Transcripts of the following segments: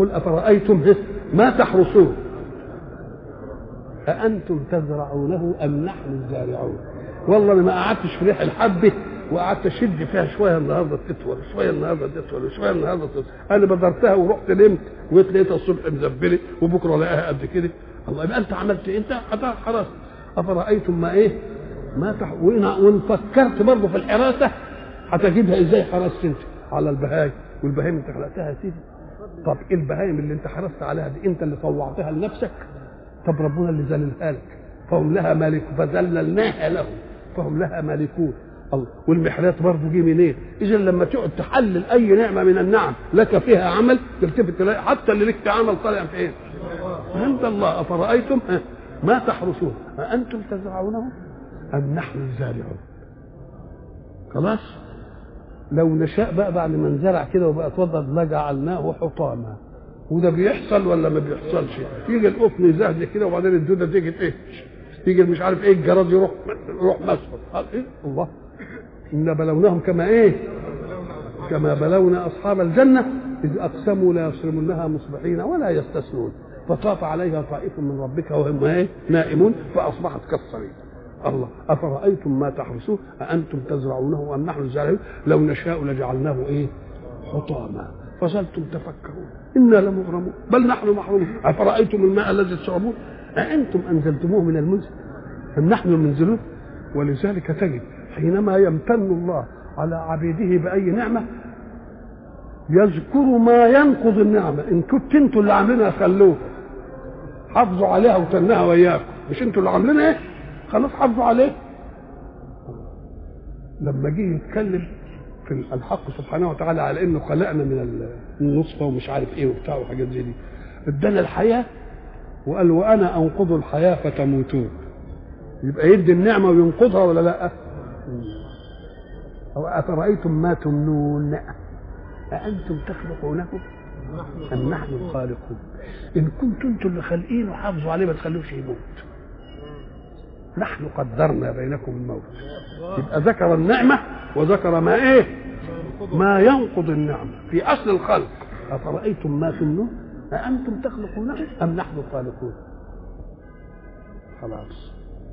قل افرايتم ما تحرثون أأنتم تزرعونه أم نحن الزارعون والله أنا ما قعدتش في ريح الحبة وقعدت أشد فيها شوية النهاردة تطول شوية النهاردة تطول شوية النهاردة تطول أنا بذرتها ورحت نمت وقلت لقيتها الصبح مزبلة وبكرة الاقيها قد كده الله يبقى أنت عملت إيه؟ أنت خلاص أفرأيتم ما إيه؟ ما تح... وإن وإن فكرت برضه في الحراسة هتجيبها إزاي حرست أنت على البهايم والبهايم أنت خلقتها يا سيدي طب إيه البهايم اللي أنت حرست عليها دي أنت اللي طوعتها لنفسك طب ربنا اللي ذللها لك فهم لها مالك فذللناها لهم فهم لها مالكون الله والمحرات برضه جه منين؟ اذا لما تقعد تحلل اي نعمه من النعم لك فيها عمل تلتفت تلاقي حتى اللي لك عمل طالع في ايه؟ عند الله افرايتم ما تحرسون أأنتم تزرعونه أم نحن الزارعون خلاص لو نشاء بقى بعد ما انزرع كده وبقى اتوضد لجعلناه حطاما وده بيحصل ولا ما بيحصلش يجي القطن يزهد كده وبعدين الدوده تيجي ايه يجي مش عارف ايه الجراد يروح يروح مسحر قال ايه الله ان بلوناهم كما ايه كما بلونا اصحاب الجنه اذ اقسموا لا يصرمنها مصبحين ولا يستثنون فطاف عليها طائف من ربك وهم ايه نائمون فاصبحت كالصريم الله افرايتم ما تحرسون اانتم تزرعونه ام نحن الزارعون لو نشاء لجعلناه ايه حطاما فظلتم تفكرون انا لمغرمون بل نحن محرومون افرايتم الماء الذي تشربون أأنتم أنزلتموه من المنزل أم نحن المنزلون ولذلك تجد حينما يمتن الله على عبيده بأي نعمة يذكر ما ينقض النعمة إن كنت أنتوا اللي عاملينها خلوه حافظوا عليها وتنها وإياكم مش أنتوا اللي عاملينها إيه خلاص حافظوا عليه لما جه يتكلم في الحق سبحانه وتعالى على انه خلقنا من النصفه ومش عارف ايه وبتاع وحاجات زي دي ادانا الحياه وقال وانا انقض الحياه فتموتون يبقى يدي النعمه وينقضها ولا لا او افرايتم ما تمنون اانتم تخلقونه ام نحن الخالقون ان كنتم انتم اللي خالقينه حافظوا عليه ما تخلوش يموت نحن قدرنا بينكم الموت يبقى ذكر النعمه وذكر ما ايه ما ينقض النعمه في اصل الخلق افرايتم ما تمنون أأنتم تخلقونه أم نحن الخالقون خلاص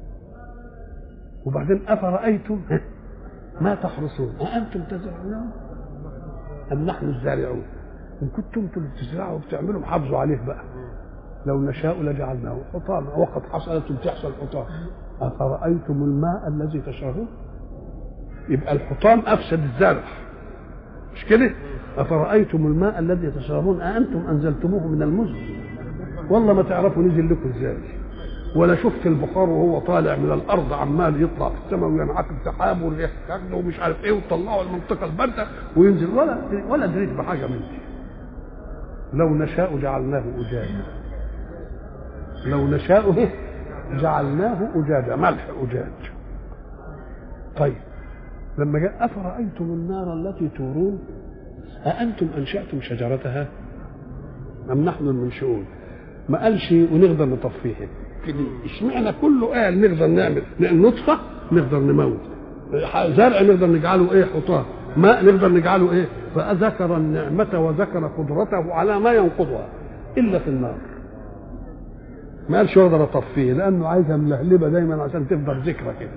وبعدين أفرأيتم ما تحرسون أأنتم تزرعونه أم نحن الزارعون إن كنتم انتم اللي بتزرعوا وبتعملوا حافظوا عليه بقى لو نشاء لجعلناه حطاما وقد حصلت بتحصل حطام أفرأيتم الماء الذي تشربون يبقى الحطام أفسد الزرع مش كده؟ أفرأيتم الماء الذي تشربون أأنتم أنزلتموه من المزن والله ما تعرفوا نزل لكم ازاي ولا شفت البخار وهو طالع من الارض عمال يطلع في السماء وينعكس سحاب والريح تاخده ومش عارف ايه وتطلعه المنطقه البارده وينزل ولا ولا دريت بحاجه من دي لو نشاء جعلناه اجاجا لو نشاء إيه؟ جعلناه اجاجا ملح اجاج طيب لما جاء افرايتم النار التي تورون أأنتم أنشأتم شجرتها أم نحن المنشئون ما قالش ونقدر نطفيها اشمعنى كله قال نقدر نعمل نطفة نقدر نموت زرع نقدر نجعله ايه حطام ماء نقدر نجعله ايه فذكر النعمة وذكر قدرته على ما ينقضها إلا في النار ما قالش اقدر اطفيه لانه عايزها ملهلبه دايما عشان تفضل ذكرى كده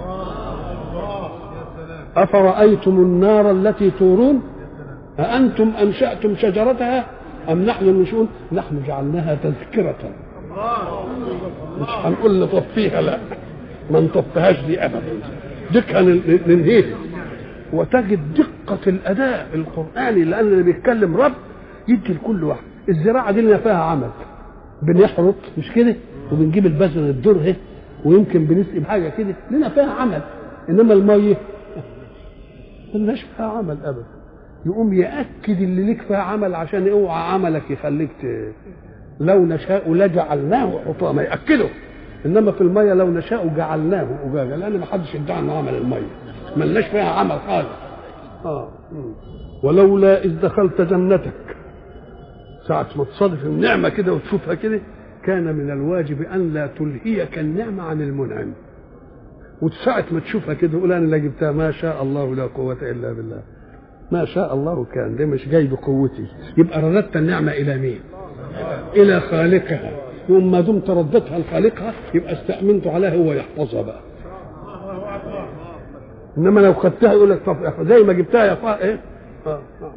افرايتم النار التي تورون أأنتم أنشأتم شجرتها أم نحن المنشؤون نحن جعلناها تذكرة مش هنقول نطفيها لا ما نطفيهاش دي أبدا دقة ننهيها وتجد دقة الأداء القرآني لأن اللي بيتكلم رب يدي لكل واحد الزراعة دي لنا فيها عمل بنحرط مش كده وبنجيب البذر الذره ويمكن بنسقي بحاجة كده لنا فيها عمل إنما المية ملناش فيها عمل أبدا يقوم ياكد اللي ليك فيها عمل عشان اوعى عملك يخليك ت... لو نشاء لجعلناه حطاما ياكده انما في الميه لو نشاء جعلناه اجاجا لان ما حدش ادعى انه عمل الميه ملناش فيها عمل خالص اه ولولا اذ دخلت جنتك ساعة ما تصادف النعمة كده وتشوفها كده كان من الواجب أن لا تلهيك النعمة عن المنعم وساعة ما تشوفها كده تقول أنا اللي جبتها ما شاء الله لا قوة إلا بالله ما شاء الله كان ده مش جاي بقوتي يبقى رددت النعمة إلى مين إلى خالقها وما دمت ردتها لخالقها يبقى استأمنت عليها هو يحفظها بقى انما لو خدتها يقول لك طب زي ما جبتها يا فا ايه آه. آه.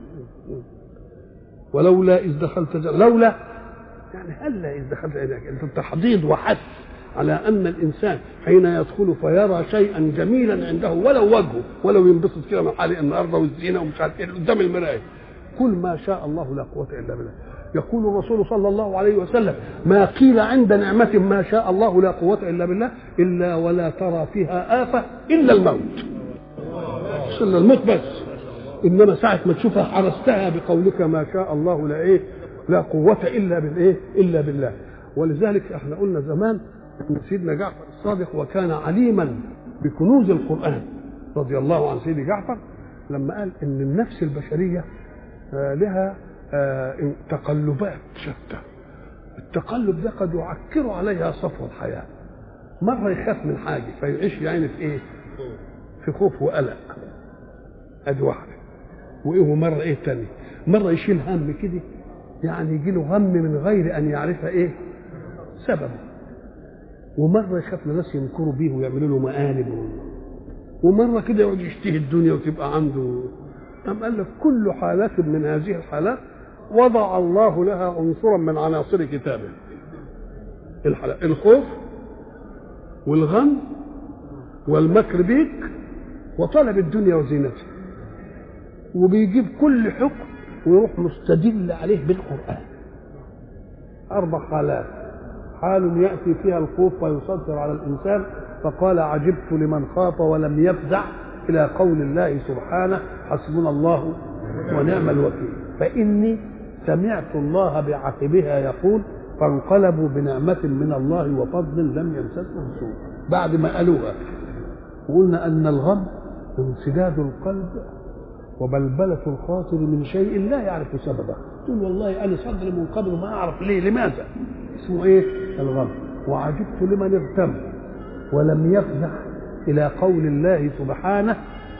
ولولا اذ دخلت جنة. لولا يعني هلا اذ دخلت انت تحضيض وحث على ان الانسان حين يدخل فيرى شيئا جميلا عنده ولو وجهه ولو ينبسط كده من حالي النهارده والزينه ومش عارف ايه قدام المرايه كل ما شاء الله لا قوه الا بالله يقول الرسول صلى الله عليه وسلم ما قيل عند نعمة ما شاء الله لا قوة إلا بالله إلا ولا ترى فيها آفة إلا الموت إلا الموت بس إنما ساعة ما تشوفها حرستها بقولك ما شاء الله لا إيه لا قوة إلا بالإيه إلا بالله ولذلك احنا قلنا زمان ان سيدنا جعفر الصادق وكان عليما بكنوز القرآن رضي الله عن سيدي جعفر لما قال ان النفس البشرية لها تقلبات شتى التقلب ده قد يعكر عليها صفو الحياة مرة يخاف من حاجة فيعيش يعني في ايه في خوف وقلق ادي واحدة وايه مرة ايه تاني مرة يشيل هم كده يعني يجي له هم من غير ان يعرف ايه سببه ومرة يخاف الناس ينكروا بيه ويعملوا له مقالب ومرة كده يقعد يشتهي الدنيا وتبقى عنده أم قال لك كل حالات من هذه الحالات وضع الله لها عنصرا من عناصر كتابه الحالات الخوف والغم والمكر بيك وطلب الدنيا وزينتها وبيجيب كل حكم ويروح مستدل عليه بالقرآن أربع حالات حال يأتي فيها الخوف ويسيطر على الإنسان فقال عجبت لمن خاف ولم يفزع إلى قول الله سبحانه حسبنا الله ونعم الوكيل فإني سمعت الله بعقبها يقول فانقلبوا بنعمة من الله وفضل لم يمسسهم سوء بعد ما قالوها وقلنا أن الغم انسداد القلب وبلبلة الخاطر من شيء لا يعرف سببه تقول والله أنا صدري منقبض ما أعرف ليه لماذا اسمه إيه الغم وعجبت لمن اغتم ولم يفزع إلى قول الله سبحانه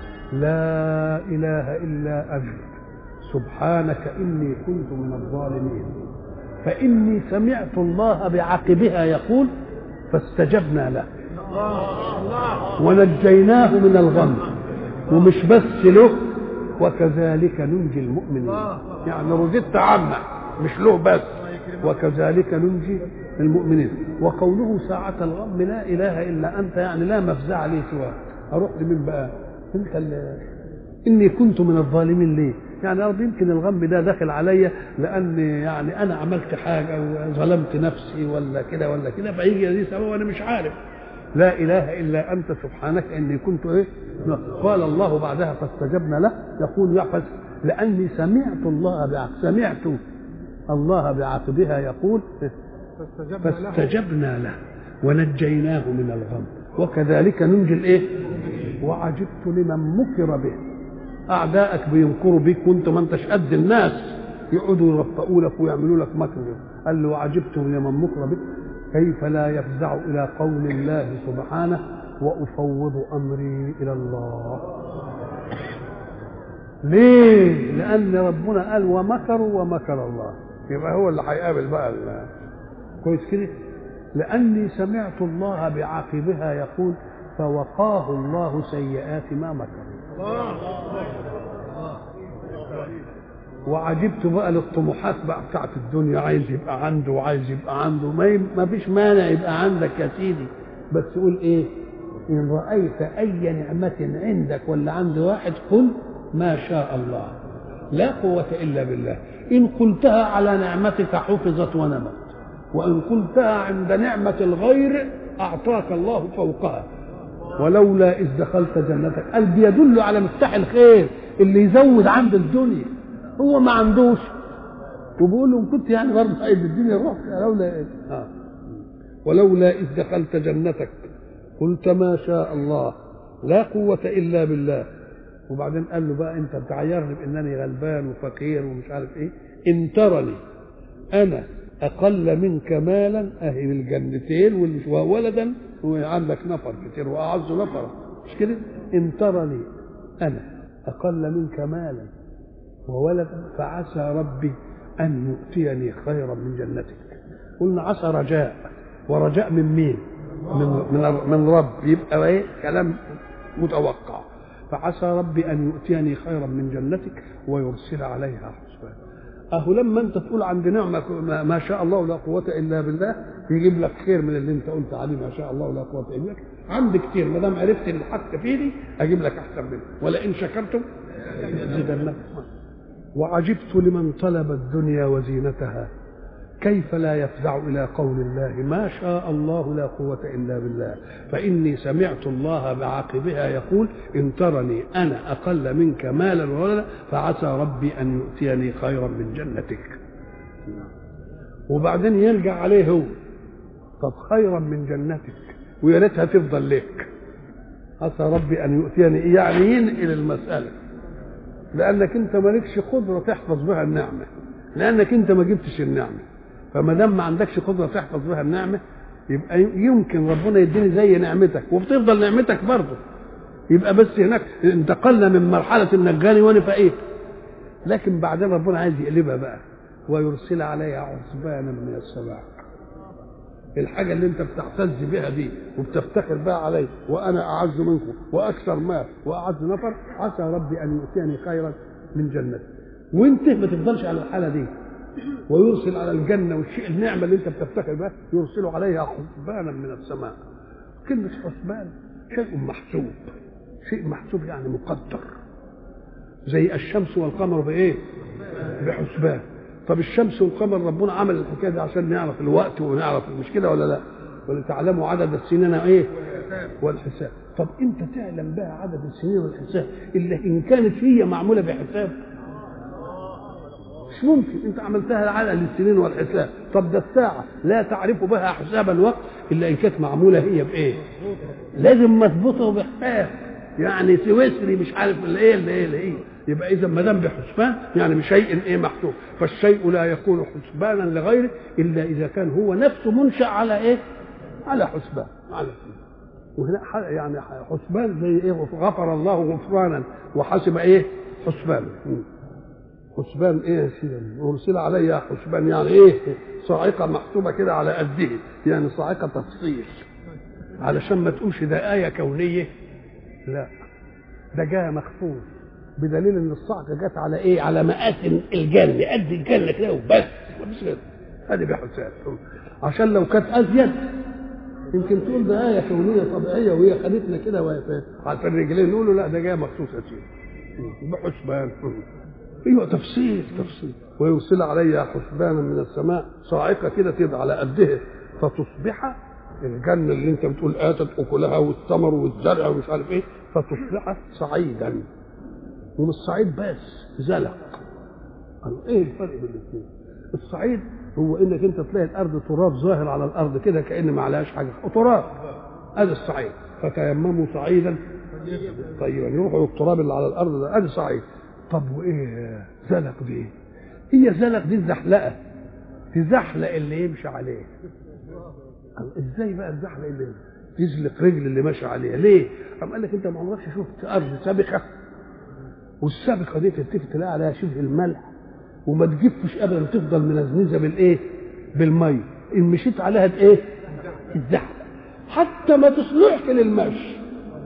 لا إله إلا أنت سبحانك إني كنت من الظالمين فإني سمعت الله بعقبها يقول فاستجبنا له ونجيناه من الغم ومش بس له وكذلك ننجي المؤمنين يعني رددت عنه مش له بس وكذلك ننجي المؤمنين وقوله ساعة الغم لا إله إلا أنت يعني لا مفزع لي سواك أروح لمين بقى أنت اللي إني كنت من الظالمين ليه يعني يا رب يمكن الغم ده داخل عليا لأن يعني أنا عملت حاجة وظلمت نفسي ولا كده ولا كده فيجي دي سبب وأنا مش عارف لا إله إلا أنت سبحانك إني كنت إيه قال الله بعدها فاستجبنا له يقول يحفظ لأني سمعت الله بعقب سمعت الله بعقبها يقول فاستجبنا, فاستجبنا له ونجيناه من الغم وكذلك ننجي الايه وعجبت لمن مكر به اعدائك بيمكروا بك وانت ما انتش قد الناس يقعدوا يرفقوا لك ويعملوا لك مكر قال له وعجبت لمن مكر بك كيف لا يفزع الى قول الله سبحانه وافوض امري الى الله ليه لان ربنا قال ومكروا ومكر الله يبقى هو اللي هيقابل بقى كويس كده لاني سمعت الله بعاقبها يقول فوقاه الله سيئات ما مكر وعجبت بقى للطموحات بقى بتاعت الدنيا عايز يبقى عنده وعايز يبقى عنده ما, ما فيش مانع يبقى عندك يا سيدي بس قول ايه ان رايت اي نعمه عندك ولا عند واحد قل ما شاء الله لا قوه الا بالله ان قلتها على نعمتك حفظت ونمت وان قلتها عند نعمه الغير اعطاك الله فوقها ولولا اذ دخلت جنتك قال بيدل على مفتاح الخير اللي يزود عند الدنيا هو ما عندوش وبيقول له كنت يعني برضه عايز الدنيا روح لولا إيه؟ آه. ولولا اذ دخلت جنتك قلت ما شاء الله لا قوة إلا بالله وبعدين قال له بقى أنت بتعيرني بأنني غلبان وفقير ومش عارف إيه إن ترني أنا أقل منك مالا أهل الجنتين وولدا وعندك نفر كتير وأعز نفرا مش كده إن ترني أنا أقل منك مالا وولدا فعسى ربي أن يؤتيني خيرا من جنتك قلنا عسى رجاء ورجاء من مين من من, من رب يبقى ايه كلام متوقع فعسى ربي ان يؤتيني خيرا من جنتك ويرسل عليها حسبانا اهو لما انت تقول عند نعمه ما شاء الله لا قوه الا بالله يجيب لك خير من اللي انت قلت عليه ما شاء الله لا قوه الا بالله عندي كتير ما دام عرفت ان الحق في ايدي اجيب لك احسن منه ولئن شكرتم ازيدنكم وعجبت لمن طلب الدنيا وزينتها كيف لا يفزع إلى قول الله ما شاء الله لا قوة إلا بالله فإني سمعت الله بعاقبها يقول إن ترني أنا أقل منك مالا وولدا فعسى ربي أن يؤتيني خيرا من جنتك وبعدين يرجع عليه هو طب خيرا من جنتك ويا ريتها تفضل لك عسى ربي أن يؤتيني يعني ينقل المسألة لأنك أنت مالكش قدرة تحفظ بها النعمة لأنك أنت ما جبتش النعمة فما دام ما عندكش قدره تحفظ بها النعمه يبقى يمكن ربنا يديني زي نعمتك وبتفضل نعمتك برضه يبقى بس هناك انتقلنا من مرحله النجاني وانا فقير لكن بعدين ربنا عايز يقلبها بقى ويرسل عليها عصبانا من السماء الحاجة اللي انت بتعتز بها دي وبتفتخر بها علي وانا اعز منكم واكثر مال واعز نفر عسى ربي ان يؤتيني خيرا من جنتي وانت ما تفضلش على الحالة دي ويرسل على الجنة والشيء النعمة اللي انت بتفتخر بها يرسل عليها حسبانا من السماء كلمة حسبان شيء محسوب شيء محسوب يعني مقدر زي الشمس والقمر بايه بحسبان طب الشمس والقمر ربنا عمل الحكايه دي عشان نعرف الوقت ونعرف مش كده ولا لا ولتعلموا عدد السنين ايه والحساب طب انت تعلم بها عدد السنين والحساب الا ان كانت هي معموله بحساب مش ممكن انت عملتها على للسنين والحساب طب ده الساعه لا تعرف بها حساب الوقت الا ان كانت معموله هي بايه لازم مضبوطه بحساب يعني سويسري مش عارف اللي ايه اللي ايه اللي ايه يبقى اذا ما دام بحسبان يعني بشيء ايه محسوب فالشيء لا يكون حسبانا لغيره الا اذا كان هو نفسه منشا على ايه على حسبان على وهنا يعني حسبان زي ايه غفر الله غفرانا وحسب ايه حسبان حسبان ايه يا سيدي ارسل عليها حسبان يعني ايه صاعقه محسوبه كده على قده يعني صاعقه تفصيل علشان ما تقولش ده ايه كونيه لا ده جاء مخفوض بدليل ان الصعقه جت على ايه على مقاس الجنه قد الجنه كده وبس مفيش غير ادي بحساب عشان لو كانت ازيد يمكن تقول ده ايه كونيه طبيعيه وهي خدتنا كده على الرجلين نقول له لا ده جاي مخصوص يا سيدي بحسبان ايوه تفسير تفسير ويرسل عليها حسبانا من السماء صاعقه كده تبقى على قدها فتصبح الجنه اللي انت بتقول اتت اكلها والثمر والزرع ومش عارف ايه فتصبح صعيدا ومش صعيد بس زلق ايه الفرق بين الاثنين الصعيد هو انك انت تلاقي الارض تراب ظاهر على الارض كده كان ما عليهاش حاجه تراب هذا الصعيد فتيمموا صعيدا طيبا يروحوا التراب اللي على الارض ده ادي صعيد طب وايه زلق دي هي زلق دي الزحلقه تزحلق اللي يمشي عليه ازاي بقى الزحلق اللي يزلق رجل اللي ماشي عليها ليه؟ قام قال لك انت ما عمركش شفت ارض سابقه والسابقه دي تلتفت تلاقي عليها شبه الملح وما تجفش ابدا تفضل منزنزه بالايه؟ بالميه ان مشيت عليها بايه؟ تزحلق حتى ما تصلحش للمشي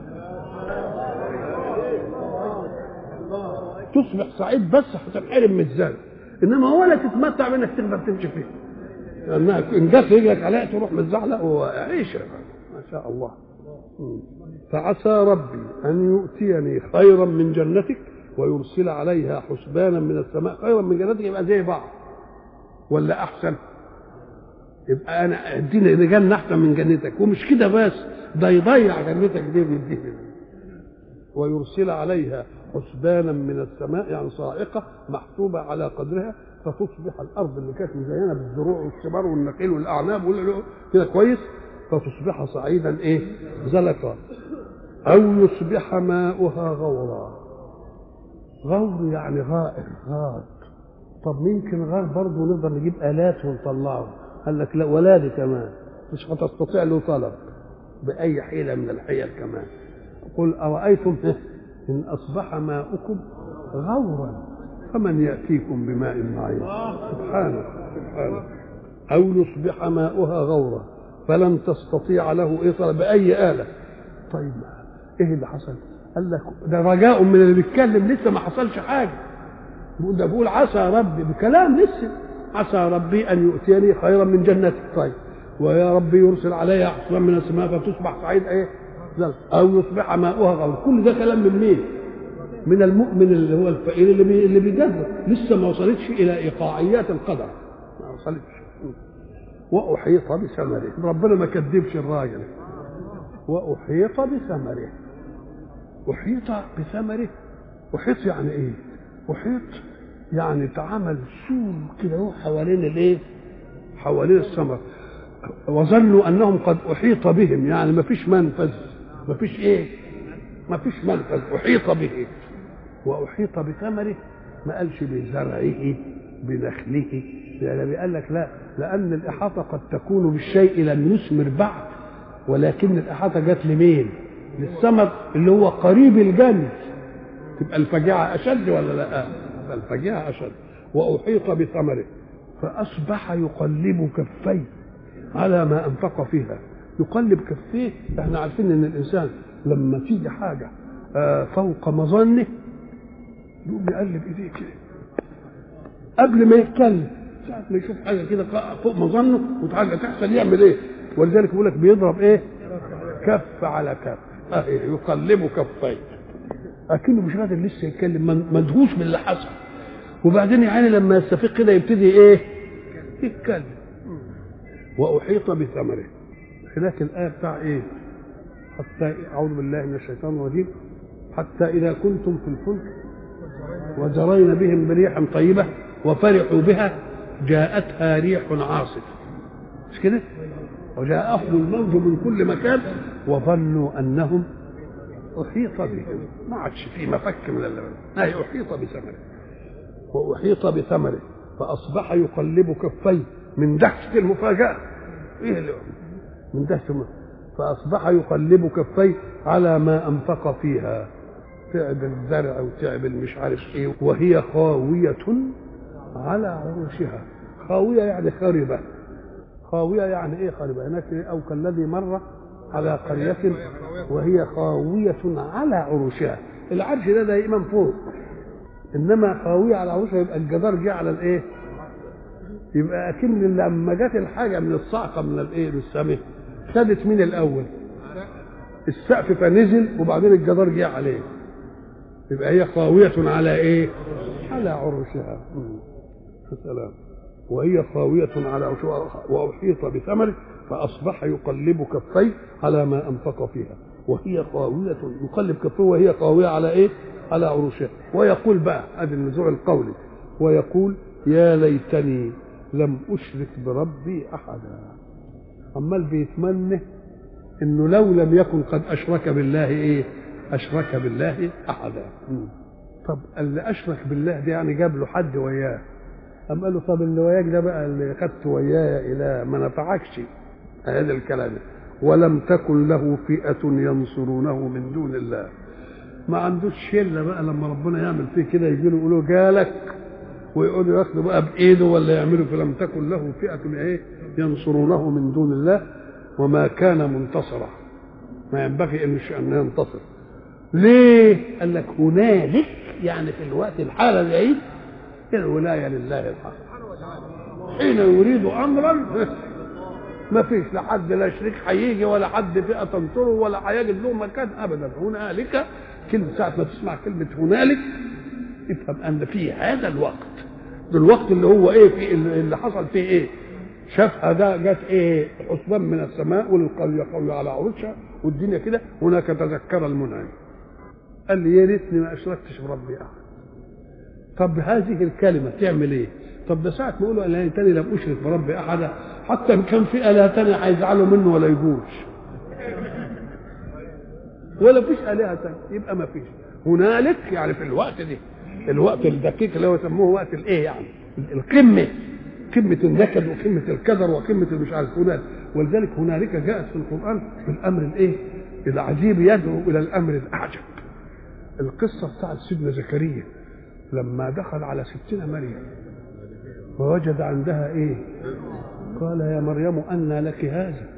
تصبح صعيد بس هتنحرم من الزلق انما ولا تتمتع بانك تقدر تمشي فيه لانها ان جت رجلك عليها تروح متزحلق وعيش ما شاء الله فعسى ربي ان يؤتيني خيرا من جنتك ويرسل عليها حسبانا من السماء خيرا من جنتك يبقى زي بعض ولا احسن يبقى انا اديني جنه احسن من جنتك ومش كده بس ده يضيع جنتك دي بيديه ويرسل عليها حسبانا من السماء يعني صاعقه محسوبه على قدرها فتصبح الارض اللي كانت مزينه بالزروع والثمار والنخيل والاعناب كده كويس فتصبح صعيدا ايه زلقا او يصبح ماؤها غورا غور يعني غائر غار طب يمكن غار برضه نقدر نجيب الات ونطلعه قال لك لا ولا دي كمان مش هتستطيع له طلب باي حيله من الحيل كمان قل ارايتم ان اصبح ماؤكم غورا فمن يأتيكم بماء معين سبحانه سبحانه أو يصبح ماؤها غورا فلن تستطيع له إيصال بأي آلة طيب إيه اللي حصل؟ قال لك ده رجاء من اللي بيتكلم لسه ما حصلش حاجة ده بيقول عسى ربي بكلام لسه عسى ربي أن يؤتيني خيرا من جنتك طيب ويا ربي يرسل عليها حصبا من السماء فتصبح سعيد ايه او يصبح ماؤها غورا كل ده كلام من مين من المؤمن اللي هو الفقير اللي بي اللي بيجرب لسه ما وصلتش الى ايقاعيات القدر ما وصلتش واحيط بثمره ربنا ما كذبش الراجل واحيط بثمره احيط بثمره احيط يعني ايه احيط يعني اتعمل سور كده حوالين الايه حوالين الثمر وظنوا انهم قد احيط بهم يعني ما فيش منفذ ما فيش ايه ما فيش منفذ احيط به واحيط بثمره ما قالش بزرعه بنخله يعني قال لك لا لان الاحاطه قد تكون بالشيء لم يثمر بعد ولكن الاحاطه جت لمين للثمر اللي هو قريب الجنب تبقى الفجيعه اشد ولا لا تبقى الفجيعه اشد واحيط بثمره فاصبح يقلب كفيه على ما انفق فيها يقلب كفيه احنا عارفين ان الانسان لما تيجي حاجه فوق مظنه يقوم يقلب ايديه كده قبل ما يتكلم ساعة ما يشوف حاجه كده فوق مظنه وحاجه تحصل يعمل ايه ولذلك بيقول لك بيضرب ايه كف على كف اهي يقلب كفيه اكنه مش قادر لسه يتكلم مدهوش من اللي حصل وبعدين يعني لما يستفيق كده يبتدي ايه يتكلم واحيط بثمره هناك الايه بتاع ايه حتى اعوذ بالله من الشيطان الرجيم حتى اذا كنتم في الفلك وجرين بهم بريح طيبه وفرحوا بها جاءتها ريح عاصف مش كده وجاءهم الموج من كل مكان وظنوا انهم احيط بهم ما عادش في مفك من اللبن هي احيط بثمره واحيط بثمره فاصبح يقلب كفيه من دهشه المفاجاه ايه اللي من دهشه فاصبح يقلب كفيه على ما انفق فيها تعب الزرع وتعب المش عارف ايه وهي خاويه على عروشها خاويه يعني خربه خاويه يعني ايه خربه هناك او كالذي مر على قريه وهي خاويه على عروشها العرش ده دائما فوق انما خاويه على عروشها يبقى الجدار جه على الايه يبقى اكن لما جت الحاجه من الصعقه من الايه من السماء خدت مين الاول السقف فنزل وبعدين الجدار جه عليه يبقى هي خاوية على ايه؟ على عروشها سلام وهي خاوية على عروشها وأحيط بثمره فأصبح يقلب كفيه على ما أنفق فيها وهي خاوية يقلب كفيه وهي خاوية على ايه؟ على عروشها ويقول بقى هذا النزوع القولي ويقول يا ليتني لم أشرك بربي أحدا عمال بيتمنى انه لو لم يكن قد اشرك بالله ايه اشرك بالله احدا طب اللي اشرك بالله ده يعني جاب له حد وياه قام قال له طب اللي وياك ده بقى اللي خدت وياه الى ما نفعكش هذا الكلام ولم تكن له فئة ينصرونه من دون الله ما عندوش شلة بقى لما ربنا يعمل فيه كده يجي له يقولوا جالك ويقعدوا ياخدوا بقى بايده ولا يعملوا فلم تكن له فئة ايه ينصرونه من دون الله وما كان منتصرا ما ينبغي ان ان ينتصر ليه؟ قال لك هنالك يعني في الوقت الحالة دي الولاية لله الحق حين يريد أمرا ما فيش لا حد لا شريك هيجي ولا حد فئة تنصره ولا هيجد له مكان أبدا هنالك كلمة ساعة ما تسمع كلمة هنالك افهم أن في هذا الوقت ده الوقت اللي هو إيه في اللي حصل فيه إيه شافها ده جت ايه حسبان من السماء والقريه قويه على عروشها والدنيا كده هناك تذكر المنعم قال لي يا ريتني ما اشركتش بربي احد طب هذه الكلمه تعمل ايه طب ده ساعه ما يقولوا الا تاني لم اشرك بربي احدا حتى ان كان في اله تانية هيزعلوا منه ولا يجوش ولا فيش الهه تانية يبقى ما فيش هنالك يعني في الوقت ده الوقت الدقيق اللي هو يسموه وقت الايه يعني القمه قمة النكد وقمة الكدر وقمة مش عارف هنالك ولذلك هنالك جاءت في القرآن بالأمر الإيه؟ العجيب يدعو إلى الأمر الأعجب القصة بتاعت سيدنا زكريا لما دخل على ستنا مريم ووجد عندها ايه قال يا مريم أنى لك هذا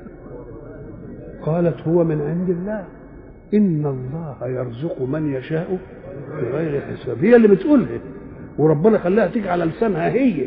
قالت هو من عند الله إن الله يرزق من يشاء بغير حساب هي اللي بتقولها وربنا خلاها تيجي على لسانها هي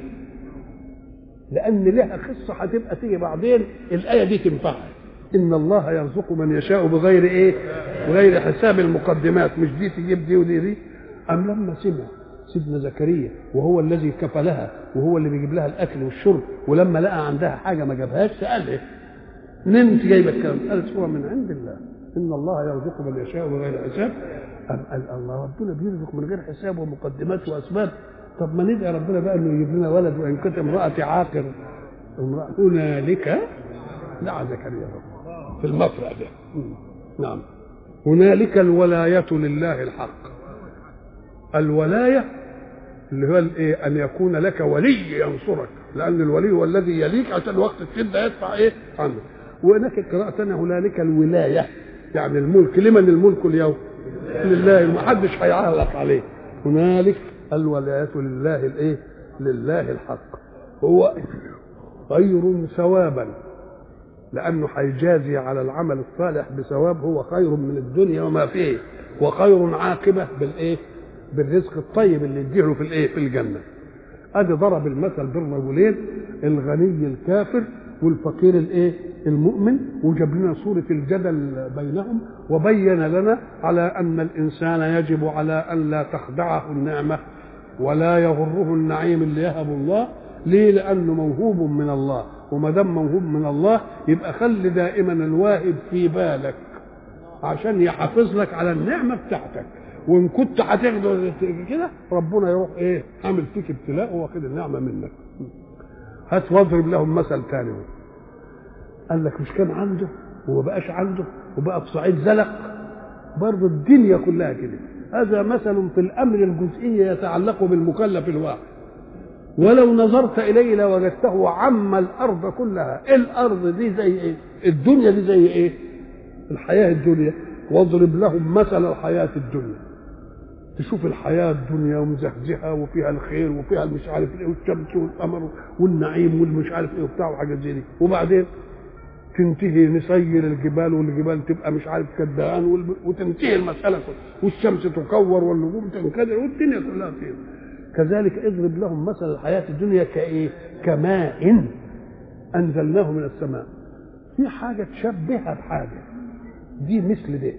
لأن لها قصة هتبقى تيجي بعدين الآية دي تنفعها إن الله يرزق من يشاء بغير إيه؟ بغير حساب المقدمات مش دي تجيب دي ودي دي أم لما سمع سيدنا زكريا وهو الذي كفلها وهو اللي بيجيب لها الأكل والشرب ولما لقى عندها حاجة ما جابهاش سألها نمت جايبه الكلام قالت هو من عند الله ان الله يرزق من يشاء بغير حساب أم قال الله ربنا بيرزق من غير حساب ومقدمات واسباب طب ما ندعي ربنا بقى انه يجيب لنا ولد وان كنت امراتي عاقر امرأة هنالك دعا زكريا رب في المفرع ده نعم هنالك الولاية لله الحق الولاية اللي هو الايه ان يكون لك ولي ينصرك لان الولي هو الذي يليك عشان وقت الشده يدفع ايه عنك وهناك قراءة هنالك الولاية يعني الملك لمن الملك اليوم لله ما حدش هيعلق عليه هنالك الولاية لله الايه لله الحق هو خير ثوابا لانه هيجازي على العمل الصالح بثواب هو خير من الدنيا وما فيه وخير عاقبه بالايه بالرزق الطيب اللي يديله في الايه في الجنه ادي ضرب المثل بين رجلين الغني الكافر والفقير الايه المؤمن وجاب لنا صورة الجدل بينهم وبين لنا على أن الإنسان يجب على أن لا تخدعه النعمة ولا يغره النعيم اللي يهب الله ليه لأنه موهوب من الله وما دام موهوب من الله يبقى خلي دائما الواهب في بالك عشان يحافظ لك على النعمة بتاعتك وإن كنت هتاخده كده ربنا يروح إيه عامل فيك ابتلاء واخد النعمة منك هات واضرب لهم مثل ثاني قال لك مش كان عنده وما بقاش عنده وبقى في صعيد زلق برضه الدنيا كلها كده هذا مثل في الامر الجزئي يتعلق بالمكلف الواحد ولو نظرت اليه لوجدته عم الارض كلها الارض دي زي ايه الدنيا دي زي ايه الحياه الدنيا واضرب لهم مثل الحياه الدنيا تشوف الحياة الدنيا ومزهزهة وفيها الخير وفيها المش عارف ايه والشمس والقمر والنعيم والمش عارف ايه وبتاع وحاجات زي دي وبعدين تنتهي نسير الجبال والجبال تبقى مش عارف كدهان وتنتهي المسألة كلها والشمس تكور والنجوم تنكدر والدنيا كلها فيها كذلك اضرب لهم مثل الحياة الدنيا كايه كماء أنزلناه من السماء في حاجة تشبهها بحاجة دي مثل ده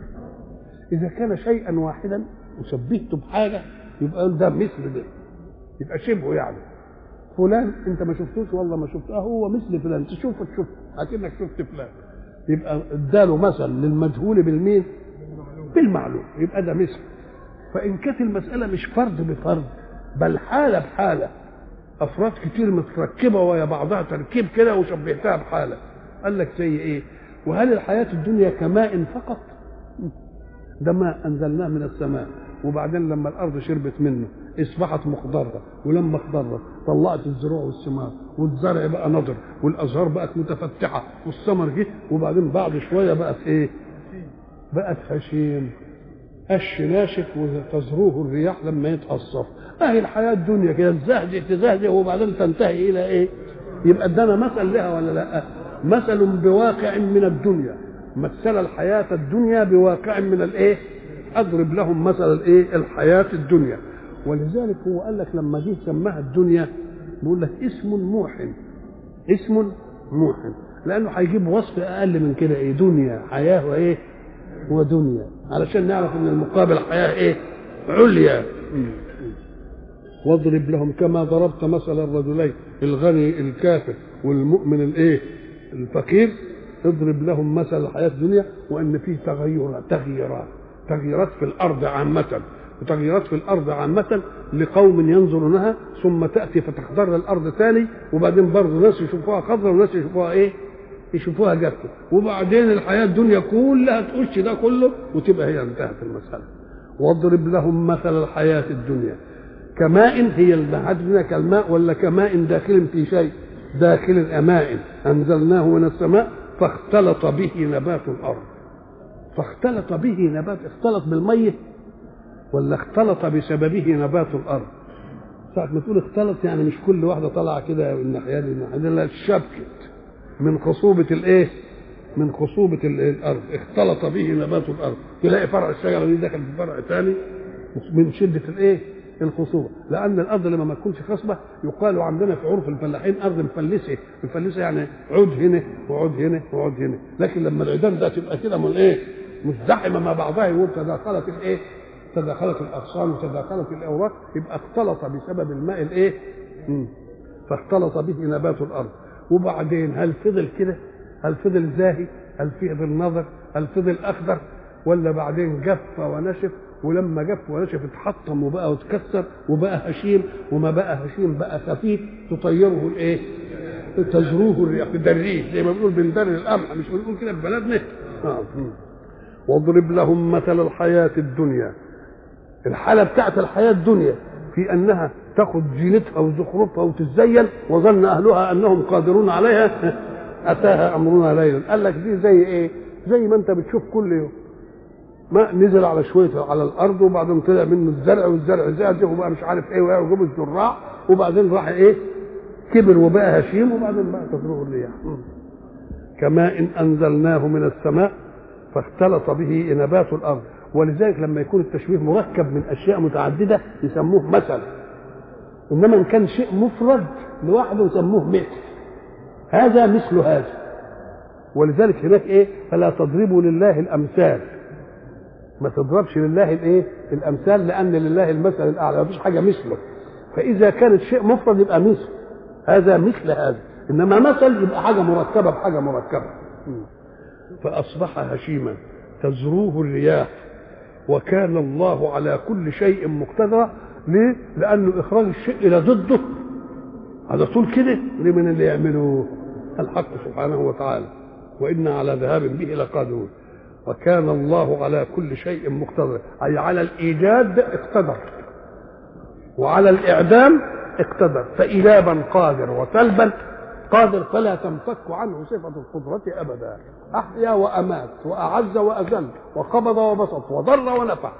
إذا كان شيئا واحدا وشبهته بحاجه يبقى ده مثل ده يبقى شبهه يعني فلان انت ما شفتوش والله ما شفته هو مثل فلان تشوفه تشوف اكنك شفت فلان يبقى اداله مثل للمجهول بالمين بالمعلوم يبقى ده مثل فان كانت المساله مش فرد بفرد بل حاله بحاله افراد كتير متركبه ويا بعضها تركيب كده وشبهتها بحاله قال لك زي ايه وهل الحياه الدنيا كماء فقط ده ماء انزلناه من السماء وبعدين لما الارض شربت منه اصبحت مخضره ولما اخضرت طلعت الزروع والثمار والزرع بقى نضر والازهار بقت متفتحه والثمر جه وبعدين بعد شويه بقت ايه؟ بقت هشيم قش ناشف وتزروه الرياح لما يتقصف اهي الحياه الدنيا كده تزهزه تزهزه وبعدين تنتهي الى ايه؟ يبقى ادانا مثل لها ولا لا؟ مثل بواقع من الدنيا مثل الحياه الدنيا بواقع من الايه؟ اضرب لهم مثل الايه الحياه الدنيا ولذلك هو قال لك لما جه سماها الدنيا بيقول لك اسم موحن اسم موحن لانه هيجيب وصف اقل من كده ايه دنيا حياه وايه ودنيا علشان نعرف ان المقابل حياه ايه عليا واضرب لهم كما ضربت مثل الرجلين الغني الكافر والمؤمن الايه الفقير اضرب لهم مثل الحياه الدنيا وان فيه تغيرات تغييرات تغييرات في الارض عامه وتغييرات في الارض عامه لقوم ينظرونها ثم تاتي فتخضر الارض ثاني وبعدين برضه ناس يشوفوها خضراء وناس يشوفوها ايه؟ يشوفوها جافه وبعدين الحياه الدنيا كلها تقش ده كله وتبقى هي انتهت المساله واضرب لهم مثل الحياه الدنيا كماء هي الدنيا كالماء ولا كماء داخل في شيء داخل ماء انزلناه من السماء فاختلط به نبات الارض فاختلط به نبات اختلط بالميه ولا اختلط بسببه نبات الارض ساعة ما تقول اختلط يعني مش كل واحدة طالعة كده من الناحية دي الناحية دي لا شبكت من خصوبة الايه؟ من خصوبة الارض اختلط به نبات الارض تلاقي فرع الشجرة دي دخل في فرع ثاني من شدة الايه؟ الخصوبة لأن الأرض لما ما تكونش خصبة يقال عندنا في عرف الفلاحين أرض مفلسة مفلسة يعني عود هنا وعود هنا وعود هنا لكن لما العيدان ده تبقى كده من إيه مزدحمة مع بعضها يقول تداخلت الإيه تداخلت الأغصان وتداخلت الأوراق يبقى اختلط بسبب الماء الإيه مم. فاختلط به نبات الأرض وبعدين هل فضل كده هل فضل زاهي هل فضل نظر هل فضل أخضر ولا بعدين جف ونشف ولما جف ونشف اتحطم وبقى واتكسر وبقى هشيم وما بقى هشيم بقى خفيف تطيره الايه؟ تجروه الرياح تدريه زي ما بنقول بندري القمح مش بنقول كده في بلدنا آه. واضرب لهم مثل الحياة الدنيا الحالة بتاعت الحياة الدنيا في أنها تاخذ زينتها وزخرفها وتتزين وظن أهلها أنهم قادرون عليها أتاها أمرنا ليلا قال لك دي زي إيه؟ زي ما أنت بتشوف كل يوم ماء نزل على شويه على الارض وبعدين طلع منه الزرع والزرع زاد وبقى مش عارف ايه وجاب الزراع وبعدين راح ايه كبر وبقى هشيم وبعدين بقى تفرغ الرياح كماء انزلناه من السماء فاختلط به نبات الارض ولذلك لما يكون التشبيه مركب من اشياء متعدده يسموه مثل انما ان كان شيء مفرد لوحده يسموه مثل هذا مثل هذا ولذلك هناك ايه فلا تضربوا لله الامثال ما تضربش لله الايه الامثال لان لله المثل الاعلى ما فيش حاجه مثله فاذا كانت شيء مفرد يبقى مثل هذا مثل هذا انما مثل يبقى حاجه مركبه بحاجه مركبه فاصبح هشيما تزروه الرياح وكان الله على كل شيء مقتدرا ليه؟ لانه اخراج الشيء الى ضده على طول كده لمن اللي يعمله الحق سبحانه وتعالى وإنا على ذهاب به لقادرون وكان الله على كل شيء مقتدر أي على الإيجاد اقتدر وعلى الإعدام اقتدر فإلابا قادر وسلبا قادر فلا تنفك عنه صفة القدرة أبدا أحيا وأمات وأعز وأذل وقبض وبسط وضر ونفع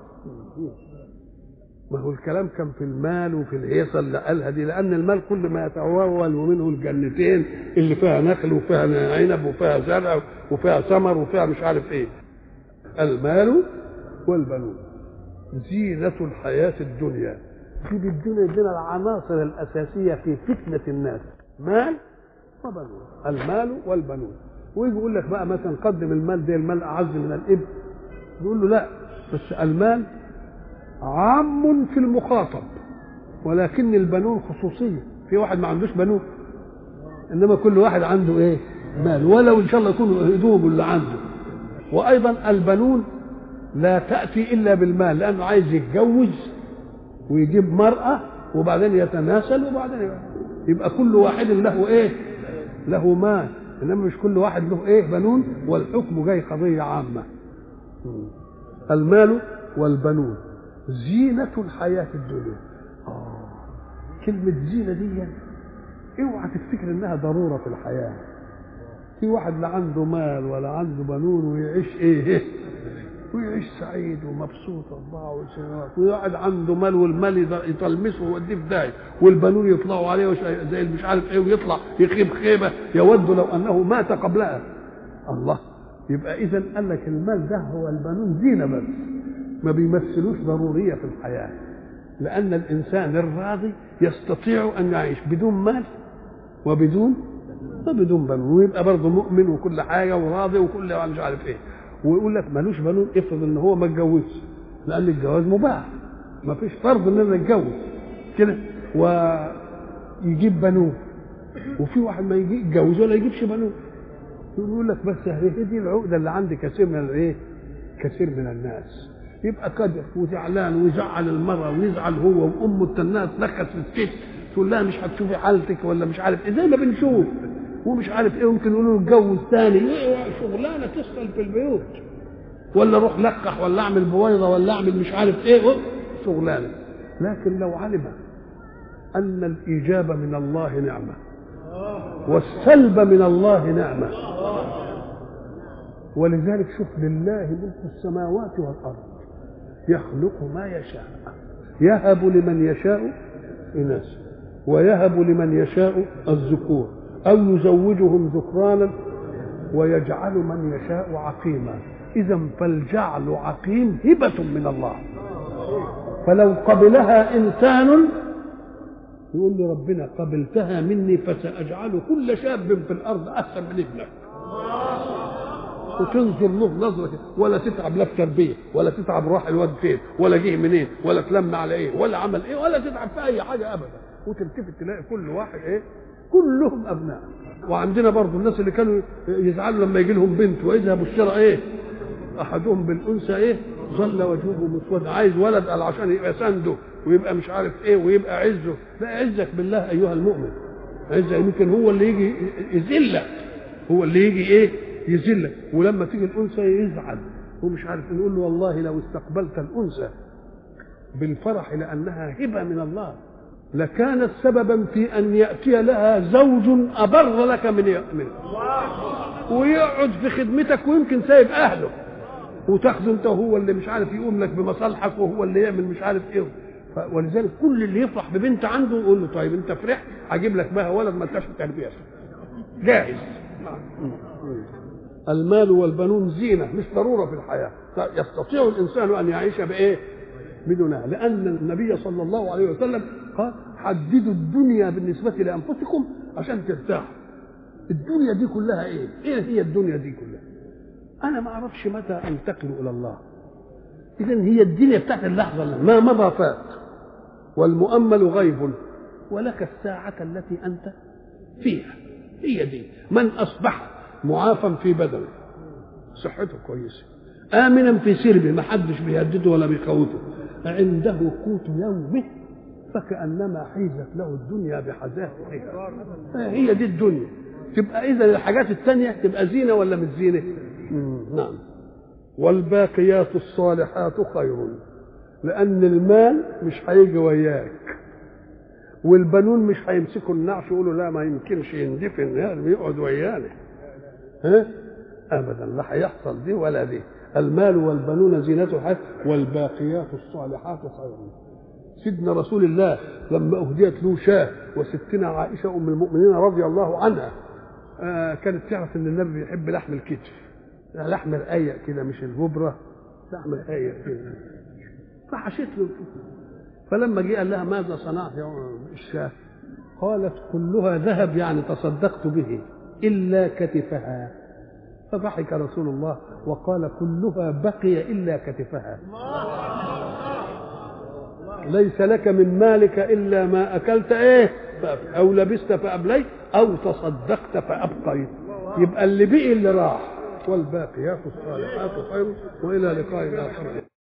ما هو الكلام كان في المال وفي الهيصة اللي قالها دي لأن المال كل ما يتعول ومنه الجنتين اللي فيها نخل وفيها عنب وفيها زرع وفيها ثمر وفيها مش عارف ايه المال والبنون زينة الحياة الدنيا في الدنيا دينا العناصر الأساسية في فتنة الناس مال وبنون المال والبنون ويجي يقول لك بقى مثلا قدم المال ده المال أعز من الإبل يقول له لا بس المال عام في المخاطب ولكن البنون خصوصية في واحد ما عندوش بنون إنما كل واحد عنده إيه مال ولو إن شاء الله يكونوا هدوم اللي عنده وأيضا البنون لا تأتي إلا بالمال لأنه عايز يتجوز ويجيب مرأة وبعدين يتناسل وبعدين يبقى كل واحد له إيه له مال إنما مش كل واحد له إيه بنون والحكم جاي قضية عامة المال والبنون زينة الحياة الدنيا آه. كلمة زينة دي اوعى تفتكر انها ضرورة في الحياة في واحد لا عنده مال ولا عنده بنون ويعيش ايه ويعيش سعيد ومبسوط 24 سنوات ويقعد عنده مال والمال يطلمسه ويوديه في داهيه والبنون يطلعوا عليه زي مش عارف ايه ويطلع يخيب خيبه يود لو انه مات قبلها الله يبقى اذا قال لك المال ده هو البنون زينه بس ما بيمثلوش ضرورية في الحياة لأن الإنسان الراضي يستطيع أن يعيش بدون مال وبدون وبدون بنون ويبقى برضه مؤمن وكل حاجة وراضي وكل مش عارف إيه ويقول لك مالوش بنون افرض إن هو ما اتجوزش لأن الجواز مباح ما فيش فرض إننا نتجوز كده ويجيب بنون وفي واحد ما يجي يتجوز ولا يجيبش بنون يقول لك بس هي دي العقدة اللي عند كثير من الايه؟ كثير من الناس يبقى كدح وزعلان ويزعل المرأة ويزعل هو وأمه التناس تنكس في الست تقول لها مش هتشوفي حالتك ولا مش عارف ايه زي ما بنشوف ومش عارف ايه ممكن يقولوا له اتجوز تاني ايه شغلانه تسال في البيوت ولا روح لقح ولا اعمل بويضه ولا اعمل مش عارف ايه شغلانه لكن لو علم ان الاجابه من الله نعمه والسلب من الله نعمه ولذلك شوف لله ملك السماوات والارض يخلق ما يشاء يهب لمن يشاء إناثا ويهب لمن يشاء الذكور أو يزوجهم ذكرانا ويجعل من يشاء عقيما إذا فالجعل عقيم هبة من الله فلو قبلها إنسان يقول له ربنا قبلتها مني فسأجعل كل شاب في الأرض أحسن من ابنك وتنظر له نظرة ولا تتعب لا في تربية ولا تتعب راح الواد فين ولا جه منين ولا تلم على ايه ولا عمل ايه ولا تتعب في اي حاجة ابدا وتلتفت تلاقي كل واحد ايه كلهم ابناء وعندنا برضه الناس اللي كانوا يزعلوا لما يجي لهم بنت واذا بشر ايه احدهم بالانثى ايه ظل وجهه مسودا عايز ولد قال عشان يبقى سنده ويبقى مش عارف ايه ويبقى عزه لا عزك بالله ايها المؤمن عزك يمكن هو اللي يجي يذلك هو اللي يجي ايه يذلك ولما تيجي الانثى يزعل هو مش عارف نقول له والله لو استقبلت الانثى بالفرح لانها هبه من الله لكانت سببا في ان ياتي لها زوج ابر لك من منه ويقعد في خدمتك ويمكن سايب اهله وتاخذه انت وهو اللي مش عارف يقوم لك بمصالحك وهو اللي يعمل مش عارف ايه ولذلك كل اللي يفرح ببنت عنده يقول له طيب انت فرحت هجيب لك بها ولد ما انتش تربيته جاهز المال والبنون زينه مش ضروره في الحياه يستطيع الانسان ان يعيش بايه؟ بدونها لان النبي صلى الله عليه وسلم قال حددوا الدنيا بالنسبه لانفسكم عشان ترتاحوا الدنيا دي كلها ايه؟ ايه هي الدنيا دي كلها؟ انا ما اعرفش متى انتقل الى الله اذا هي الدنيا بتاعت اللحظه ما مضى فات والمؤمل غيب ولك الساعه التي انت فيها هي دي من اصبح معافى في بدنه صحته كويسه امنا في سربه ما حدش بيهدده ولا بيخوفه عنده قوت يومه فكانما حيزت له الدنيا بحذافيرها هي دي الدنيا تبقى اذا الحاجات الثانيه تبقى زينه ولا مش زينه نعم والباقيات الصالحات خير لان المال مش هيجي وياك والبنون مش هيمسكوا النعش يقولوا لا ما يمكنش يندفن يعني يقعد ويانا ها ابدا لا هيحصل دي ولا دي المال والبنون زينة الحياة والباقيات الصالحات خير سيدنا رسول الله لما أهديت له شاة وستنا عائشة أم المؤمنين رضي الله عنها آه كانت تعرف أن النبي بيحب لحم الكتف لحم الأيق كده مش الجبرة لحم الأيق كده فحشت له فلما جه قال لها ماذا صنعت يا الشاة قالت كلها ذهب يعني تصدقت به إلا كتفها فضحك رسول الله وقال كلها بقي إلا كتفها ليس لك من مالك إلا ما أكلت إيه أو لبست فأبليت أو تصدقت فأبقيت يبقى اللي بقي اللي راح والباقيات الصالحات خير وإلى لقاء آخر